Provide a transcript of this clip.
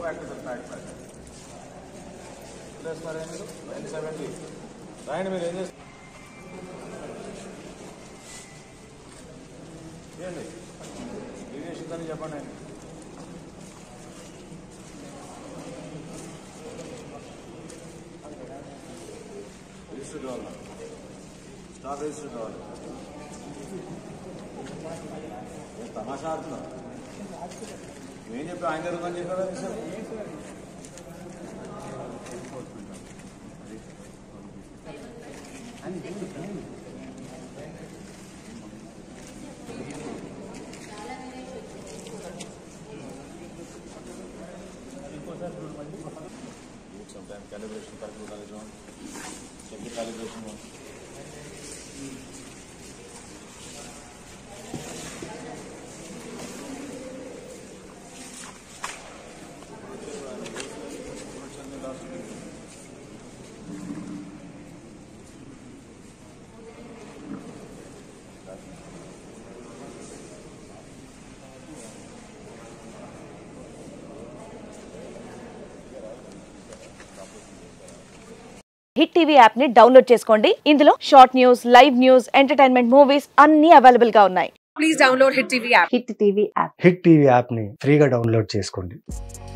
Back to the track back చేస్తున్నారా మీరు nine seventy రాయండి మీరు ఏం చేస్తారు ఏంటి ఏం చేసిందని చెప్పండి ఆయన రిజిస్టర్ కావాలి స్టాక్ రిజిస్టర్ కావాలి ఏం తమాషా ఆడుతున్నా ఏం చెప్పి ఆయన జరుగుతుందని చెప్పారా సార్ sometimes calibration correct ఉండాలి John. Check the calibration one. Hit TV app ని డౌన్లోడ్ చేసుకోండి ఇందులో short news live news entertainment movies అన్ని అవైలబుల్ గా ఉన్నాయి please download Hit TV app. Hit TV app Hit TV యాప్ని ఫ్రీగా డౌన్లోడ్ చేసుకోండి